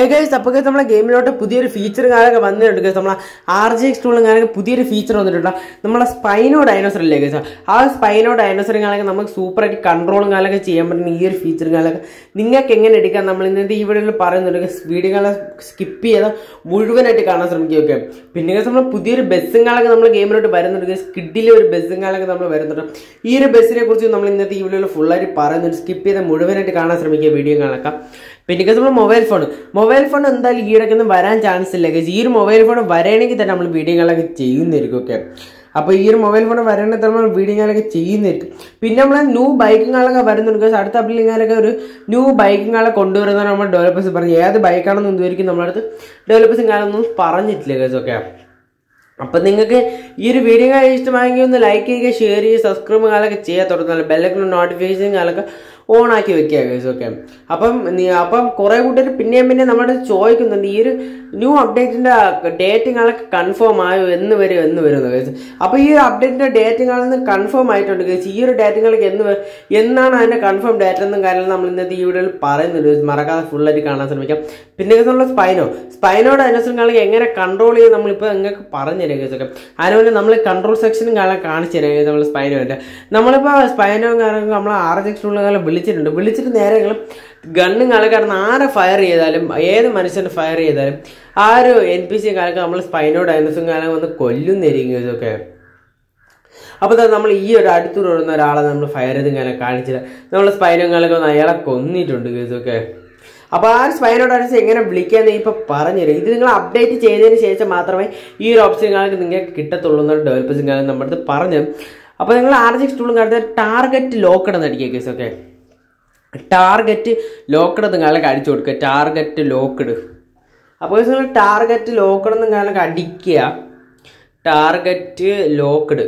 Guys അപ്പോൾ guys നമ്മളെ ഗെയിമിലോട്ട് പുതിയൊരു ഫീച്ചർ കാലൊക്കെ വന്നിട്ടുണ്ട് ഗൈസ് നമ്മളെ ആർ ജി എക്സ് ടൂളും കാലൊക്കെ പുതിയൊരു ഫീച്ചർ വന്നിട്ടുണ്ട് നമ്മളെ സ്പൈനോ ഡൈനോസർ ഇല്ലേ ഗൈസ് ആ സ്പൈനോ ഡൈനോസറും കാലൊക്കെ നമുക്ക് സൂപ്പറായിട്ട് കൺട്രോളും കാലൊക്കെ ചെയ്യാൻ പറ്റുന്ന ഈ ഒരു ഫീച്ചർ കാലൊക്കെ നിങ്ങൾക്ക് എങ്ങനെ എടുക്കാം നമ്മൾ ഇന്നത്തെ ഈ വീഡിയോയിൽ പറയുന്നുണ്ട് വീഡിയോകളെ സ്കിപ്പ് ചെയ്ത് മുഴുവനായിട്ട് കാണാൻ ശ്രമിക്കുക ഓക്കെ പിന്നെ guys നമ്മൾ പുതിയൊരു ബസ്സും കാലൊക്കെ നമ്മൾ ഗെയിമിലോട്ട് വരുന്നുണ്ട് ഗൈസ് കിഡിലെ ഒരു ബസ്സും കാലൊക്കെ നമ്മൾ വരുന്നുണ്ട് ഈ ഒരു ബസ്സിനെ കുറിച്ച് നമ്മൾ ഇന്നത്തെ ഈ വീഡിയോയിൽ ഫുള്ളായിട്ട് പറയുന്നുണ്ട് സ്കിപ്പ് ചെയ്ത് മുഴുവനായിട്ട് കാണാൻ ശ്രമിക്കുക വീഡിയോ കാണാം പിന്നെ നമ്മൾ മൊബൈൽ ഫോൺ മൊബൈൽ ഫോൺ എന്തായാലും ഈയിടയ്ക്കൊന്നും വരാൻ ചാൻസ് ഇല്ല guys. ഈ ഒരു മൊബൈൽ ഫോൺ വരണമെങ്കിൽ തന്നെ നമ്മൾ വീഡിയോകളൊക്കെ ചെയ്യുന്നതായിരിക്കും ഓക്കെ അപ്പോൾ ഈ ഒരു മൊബൈൽ ഫോൺ വരണമെങ്കിൽ നമ്മൾ വീഡിയോകളൊക്കെ ചെയ്യുന്നതായിരിക്കും പിന്നെ നമ്മൾ ന്യൂ ബൈക്കുകളൊക്കെ വരുന്നുണ്ട് guys. അടുത്ത അപ്ലിങ്ങാലൊക്കെ ഒരു ന്യൂ ബൈക്കുകളെ കൊണ്ടുവരുന്നതാണ് നമ്മൾ ഡെവലപ്പേഴ്സ് പറഞ്ഞു ഏത് ബൈക്കാണെന്ന് ഇതുവരെയും നമ്മളടുത്ത് ഡെവലപ്പേഴ്സും കാലൊന്നും പറഞ്ഞിട്ടില്ല കേസ് ഓക്കെ അപ്പം നിങ്ങൾക്ക് ഈ ഒരു വീഡിയോ ഇഷ്ടമായെങ്കിൽ ഒന്ന് ലൈക്ക് ചെയ്യുക ഷെയർ ചെയ്യുക സബ്സ്ക്രൈബ് കാലൊക്കെ ചെയ്യാൻ തുടങ്ങുന്നില്ല ബെല്ലൊക്കെ നോട്ടിഫിക്കേഷൻ കാലൊക്കെ ഓൺ ആക്കി വെക്കുക ഗൈസ് ഓക്കെ അപ്പം നീ അപ്പം കുറേ കൂട്ടർ പിന്നെയും പിന്നെ നമ്മുടെ ചോദിക്കുന്നുണ്ട് ഈ ഒരു ന്യൂ അപ്ഡേറ്റിൻ്റെ ഡേറ്റിംഗ് ആളൊക്കെ കൺഫേം ആയോ എന്ന് വരും എന്ന് വരുന്നു ഗൈസ് അപ്പോൾ ഈ ഒരു അപ്ഡേറ്റിൻ്റെ ഡേറ്റിംഗ് ആളെന്ന് കൺഫേം ആയിട്ടുണ്ട് ഗൈസ് ഈ ഒരു ഡേറ്റിങ്ങൾക്ക് എന്ന് വ- എന്നാണ് അതിൻ്റെ കൺഫേം ഡേറ്റ് എന്നും കാര്യം നമ്മൾ ഇന്നത്തെ ഈ വീഡിയോയിൽ പറയുന്നുണ്ട് guys. മറക്കാതെ ഫുള്ളായിട്ട് കാണാൻ ശ്രമിക്കാം പിന്നെ guys നമ്മൾ സ്പൈനോ സ്പൈനോട് അനുസരിച്ച് എങ്ങനെ കൺട്രോൾ ചെയ്ത് നമ്മളിപ്പോൾ നിങ്ങൾക്ക് പറഞ്ഞു തരാം ഗൈസ് ഒക്കെ അതിനുവേണ്ടി നമ്മൾ കൺട്രോൾ സെക്ഷനും കാലം കാണിച്ചു തരാം guys നമ്മൾ സ്പൈനോൻ്റെ നമ്മളിപ്പോൾ സ്പൈനോ കാലം നമ്മൾ ആറ് സെക്ഷനുള്ള കാലം വിളിച്ചിട്ടുണ്ട് വിളിച്ചിട്ട് നേരെ നിങ്ങൾ ഗണ്ണും കാലക്കാരൻ ആരെ ഫയർ ചെയ്താലും ഏത് മനുഷ്യനെ ഫയർ ചെയ്താലും ആ ഒരു എൻ പി സി കാലത്ത് നമ്മൾ സ്പൈനോ ഡൈനസും കാലം വന്ന് കൊല്ലുന്നതായിരിക്കും ഇതൊക്കെ അപ്പോൾ തന്നെ നമ്മൾ ഈ ഒരു അടുത്തൂടെ വരുന്ന ഒരാളെ നമ്മൾ ഫയർ ചെയ്ത് ഇങ്ങനെ കാണിച്ചിട്ട് നമ്മൾ സ്പൈനോ കാലൊക്കെ ഒന്ന് അയാളെ കൊന്നിട്ടുണ്ട് ഇതൊക്കെ അപ്പോൾ ആ സ്പൈനോ ഡാൻസ് എങ്ങനെ വിളിക്കാന്ന് ഇപ്പോൾ പറഞ്ഞുതരും ഇത് നിങ്ങൾ അപ്ഡേറ്റ് ചെയ്തതിന് ശേഷം മാത്രമേ ഈ ഒരു ഓപ്ഷൻ കാലത്ത് നിങ്ങൾക്ക് കിട്ടത്തുള്ളൂ എന്നുള്ള ഡെവലപ്പേഴ്സും കാലം നമ്മുടെ അടുത്ത് പറഞ്ഞു അപ്പോൾ നിങ്ങൾ ആർ ജി ടൂളും കാലത്ത് ടാർഗറ്റ് ലോക്കഡ് എന്ന് അടിക്കുക കേസ് ഓക്കെ ടാർഗറ്റ് ലോക്കഡ് എന്ന് കാലൊക്കെ അടിച്ചു കൊടുക്കുക ടാർഗറ്റ് ലോക്കഡ് അപ്പോൾ നിങ്ങൾ ടാർഗറ്റ് ലോക്കഡ് എന്ന് കാലൊക്കെ അടിക്കുക ടാർഗറ്റ് ലോക്കഡ്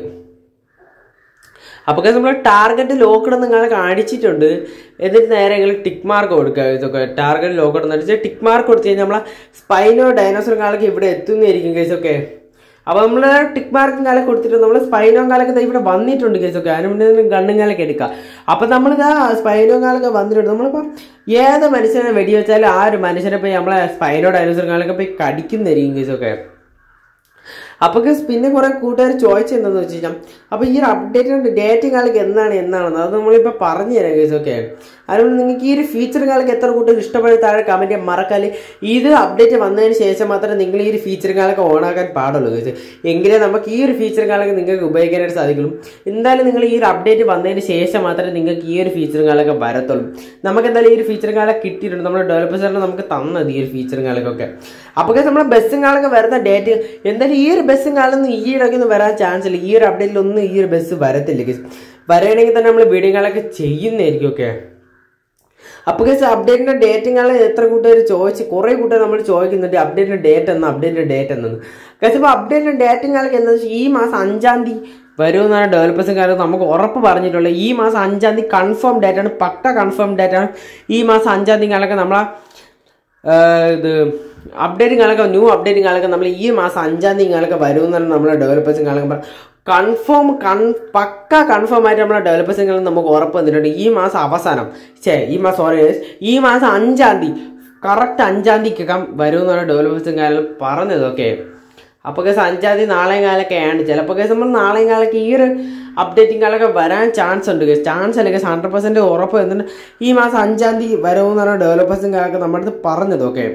അപ്പോൾ നമ്മൾ ടാർഗറ്റ് ലോക്കഡ് നിങ്ങൾക്ക് അടിച്ചിട്ടുണ്ട് എന്നിട്ട് നേരെ നിങ്ങൾ ടിക്ക് മാർക്ക് കൊടുക്കുക ഇതൊക്കെ ടാർഗറ്റ് ലോക്കഡ് എന്ന് അടിച്ച് ടിക്ക് മാർക്ക് കൊടുത്തു കഴിഞ്ഞാൽ നമ്മളെ സ്പൈനോ ഡൈനോസർ കാലൊക്കെ ഇവിടെ എത്തുന്നതായിരിക്കും കേസൊക്കെ അപ്പോൾ നമ്മൾ ടിക്ക് മാർക്കും കാലൊക്കെ കൊടുത്തിട്ട് നമ്മൾ സ്പൈനോ കാലൊക്കെ ദേ ഇവിടെ വന്നിട്ടുണ്ട് കേസൊക്കെ അതിന് മുന്നേ ഗണ്ണും കാലൊക്കെ എടുക്കുക അപ്പോൾ നമ്മളിതാ സ്പൈനോ കാലൊക്കെ വന്നിട്ടുണ്ട് നമ്മളിപ്പോൾ ഏത് മനുഷ്യനെ വെടിവെച്ചാലും ആ ഒരു മനുഷ്യനെ പോയി നമ്മളെ സ്പൈനോ ഡൈനോസർ കാലൊക്കെ പോയി കടിക്കുന്നതായിരിക്കും കേസൊക്കെ അപ്പോൾ guys പിന്നെ കുറെ കൂട്ടുകാർ ചോദിച്ചെന്താന്ന് വെച്ച് കഴിഞ്ഞാൽ അപ്പോൾ ഈ ഒരു അപ്ഡേറ്റ് ഡേറ്റിംഗ് കാലക്ക് എന്നാണ് എന്നാണെന്ന് അത് നമ്മളിപ്പോൾ പറഞ്ഞു തരാം കേസ് ഓക്കെ അതുകൊണ്ട് നിങ്ങൾക്ക് ഈ ഒരു ഫീച്ചർ കാലക്ക് എത്ര കൂട്ടുകാർ ഇഷ്ടപ്പെടുന്ന താഴെ കമൻറ്റ് ചെയ്യാൻ മറക്കാല് ഇത് അപ്ഡേറ്റ് വന്നതിന് ശേഷം മാത്രമേ നിങ്ങൾ ഈ ഒരു ഫീച്ചർ കാലൊക്കെ ഓണാക്കാൻ പാടുള്ളൂ കേസ് എങ്കിലേ നമുക്ക് ഈ ഒരു ഫീച്ചർ കാലൊക്കെ നിങ്ങൾക്ക് ഉപയോഗിക്കാനായിട്ട് സാധിക്കുള്ളൂ എന്തായാലും നിങ്ങൾ ഈ ഒരു അപ്ഡേറ്റ് വന്നതിന് ശേഷം മാത്രമേ നിങ്ങൾക്ക് ഈ ഒരു ഫീച്ചർ കാലൊക്കെ വരത്തുള്ളൂ നമുക്ക് എന്തായാലും ഈ ഒരു ഫീച്ചർ കാലം കിട്ടിയിട്ടുണ്ട് നമ്മുടെ ഡെവലപ്പേഴ്സാണ് നമുക്ക് തന്നത് ഈ ഒരു ഫീച്ചർ കാലൊക്കെ അപ്പോൾ guys നമ്മുടെ ബസ്സും കാലൊക്കെ വരുന്ന ഡേറ്റ് എന്തായാലും ഈ ഒരു ബസ്സും കാലൊന്നും ഈ ഇടയ്ക്കൊന്നും വരാൻ ചാൻസ് ഇല്ല ഈ ഒരു അപ്ഡേറ്റിലൊന്നും ഈ ഒരു ബസ് വരത്തില്ല guys. വരണമെങ്കിൽ തന്നെ നമ്മൾ വീഡിയോ കാലൊക്കെ ചെയ്യുന്നതായിരിക്കും ഓക്കെ അപ്പോൾ ഗസ് അപ്ഡേറ്റിന്റെ ഡേറ്റും കാലം എത്ര കൂട്ടുകാർ ചോദിച്ച് കുറേ കൂട്ടുകാർ നമ്മൾ ചോദിക്കുന്നുണ്ട് അപ്ഡേറ്റിന്റെ ഡേറ്റ് എന്ന് അപ്ഡേറ്റിന്റെ ഡേറ്റ് എന്നത് ഗസ് ഇപ്പോൾ അപ്ഡേറ്റിന്റെ ഡേറ്റും കാലം എന്താ വെച്ചാൽ ഈ മാസം അഞ്ചാം തീയതി വരുമെന്നാണ് ഡെവലപ്പേഴ്സും കാര്യം നമുക്ക് ഉറപ്പ് പറഞ്ഞിട്ടുള്ളത് ഈ മാസം അഞ്ചാം തീയതി കൺഫേം ഡേറ്റ് ആണ് പക്ക കൺഫേം ഡേറ്റ് ആണ് ഈ മാസം അഞ്ചാം തീയതി കാലൊക്കെ നമ്മളെ ആഹ് ഇത് അപ്ഡേറ്റിംഗ് കാലൊക്കെ ന്യൂ അപ്ഡേറ്റിംഗ് കാലൊക്കെ നമ്മൾ ഈ മാസം അഞ്ചാം തീയതി കാലൊക്കെ വരുമെന്നാണ് നമ്മളെ ഡെവലപ്പേഴ്സും കാലൊക്കെ കൺഫേം കൺ പക്ക കൺഫേം ആയിട്ട് നമ്മളെ ഡെവലപ്പേഴ്സും കാലം നമുക്ക് ഉറപ്പ് തന്നിട്ടുണ്ട് ഈ മാസം അവസാനം ഛേ ഈ മാസം സോറി ഈ മാസം അഞ്ചാം തീയതി കറക്റ്റ് അഞ്ചാം തീയതിക്കകം വരുമെന്നാണ് ഡെവലപ്പേഴ്സും കാലം പറഞ്ഞത് ഓക്കെ അപ്പോൾ കേസ് അഞ്ചാം തീയതി നാളെയും കാലൊക്കെ ആണ് ചിലപ്പോൾ കേസ് നമ്മൾ നാളെയും കാലൊക്കെ ഈ ഒരു അപ്ഡേറ്റിംഗ് കാലൊക്കെ വരാൻ ചാൻസ് ഉണ്ട് കേസ് ചാൻസ് അല്ല കേസ് ഹൺഡ്രഡ് പെർസെൻറ്റ് ഉറപ്പ് എന്നിട്ട് ഈ മാസം അഞ്ചാം തീയതി വരുമെന്നാണ് ഡെവലപ്പേഴ്സും കാലൊക്കെ നമ്മുടെ അടുത്ത് പറഞ്ഞത് ഓക്കെ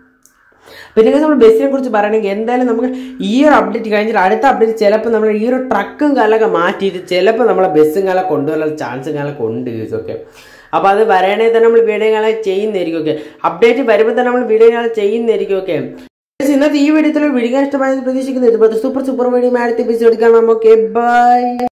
പിന്നെ guys നമ്മൾ ബസ്സിനെ കുറിച്ച് പറയുകയാണെങ്കിൽ എന്തായാലും നമുക്ക് ഈ ഒരു അപ്ഡേറ്റ് കഴിഞ്ഞിട്ട് അടുത്ത അപ്ഡേറ്റ് ചിലപ്പോൾ നമ്മൾ ഈ ഒരു ട്രക്കും കാലൊക്കെ മാറ്റിയിട്ട് ചിലപ്പോൾ നമ്മളെ ബസ്സും കാലം കൊണ്ടുവരാൻ ചാൻസും കാലൊക്കെ ഉണ്ട് കേസ് ഓക്കെ അപ്പോൾ അത് വരണേ തന്നെ നമ്മൾ വീഡിയോ കാലം ചെയ്യുന്നതായിരിക്കും ഓക്കെ അപ്ഡേറ്റ് വരുമ്പോൾ തന്നെ നമ്മൾ വീഡിയോ കാലം ചെയ്യുന്നതായിരിക്കും ഓക്കെ ഇന്നത്തെ ഈ വീഡിയോത്തിൽ വീഡിയോ ഇഷ്ടമായെന്ന് പ്രതീക്ഷിക്കുന്നത് ഇതുപോലത്തെ സൂപ്പർ സൂപ്പർ വീഡിയോ അടുത്ത എപ്പിസോഡ് കാണാം ഓക്കെ ബൈ